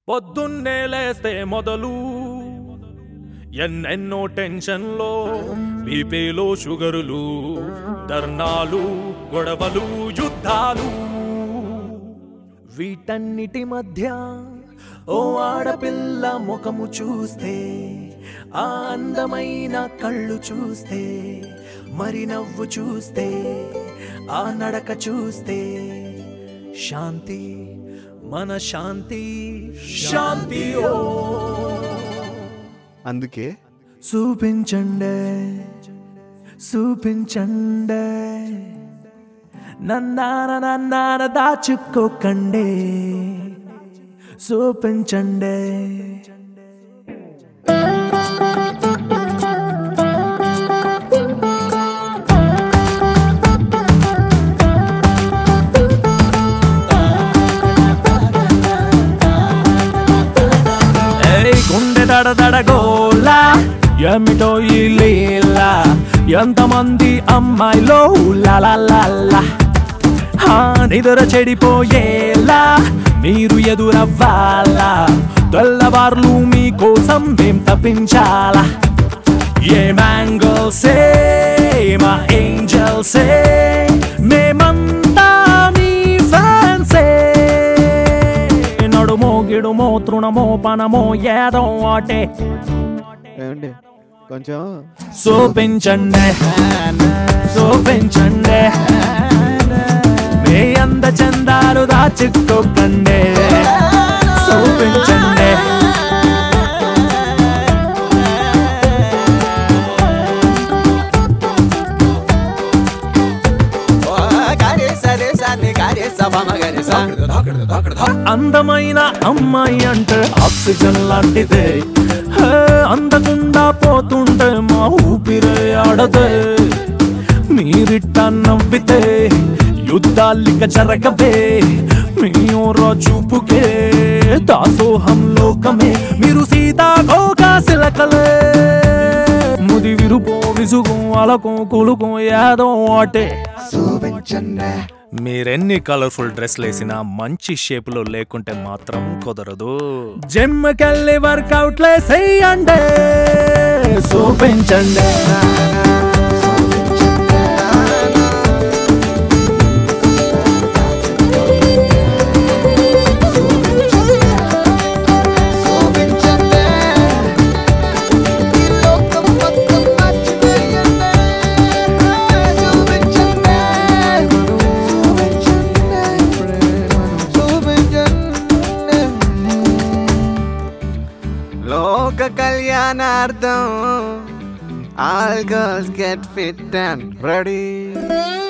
పొద్దున్నే లేస్తే మొదలు ఎన్నెన్నో టెన్షన్లో బీపీలో షుగరులు ధర్నాలు గొడవలు యుద్ధాలు వీటన్నిటి మధ్య ఓ ఆడపిల్ల ముఖము చూస్తే ఆ అందమైన కళ్ళు చూస్తే మరి నవ్వు చూస్తే ఆ నడక చూస్తే శాంతి మన శాంతి శాంతి ఓ అందుకే చూపించండి చూపించండి నన్నాన నన్నాన దాచుకోకండి చూపించండి ఏయ్ గుండె దడ దడ గోలా ఏమిటో ఈ లీల ఎంతమంది అమ్మాయిలో లాలా నిద్ర చెడిపోయేలా మీరు ఎదురవ్వాలా తెల్లవార్లు మీకోసం మేం తప్పించాలా ఏ మ్యాంగల్సే మా ఏంజల్సే మేమంతా మీ ఫ్యాన్సే నడుమో గిడుమో తృణమో పనమో ఏదో అటే ఏమండి కొంచెం చూపించండి చూపించండి మీ అంద చందాలు దాచుకోకండి చూపించండి అందమైన అమ్మాయి అంటే ఆక్సిజన్ లాంటిదే హే, అందకుండా పోతుంటే మా ఊపిరే ఆడదే మీరిట్ట నవ్వితే యుద్ధాలిక జరగవే మీ ఓరా చూపుకే దాసోహం లోకమే మీరు సీతాకోక సిలకలే ముది విరుపో విసుగు అలకో కులుకో ఏదో అటే మీరెన్ని కలర్ఫుల్ డ్రెస్లు వేసినా మంచి షేప్ లో లేకుంటే మాత్రం కుదరదు జిమ్ కెళ్ళి వర్కౌట్లే చెయ్యండి చూపించండి లోక కళ్యాణార్థం all girls get fit and ready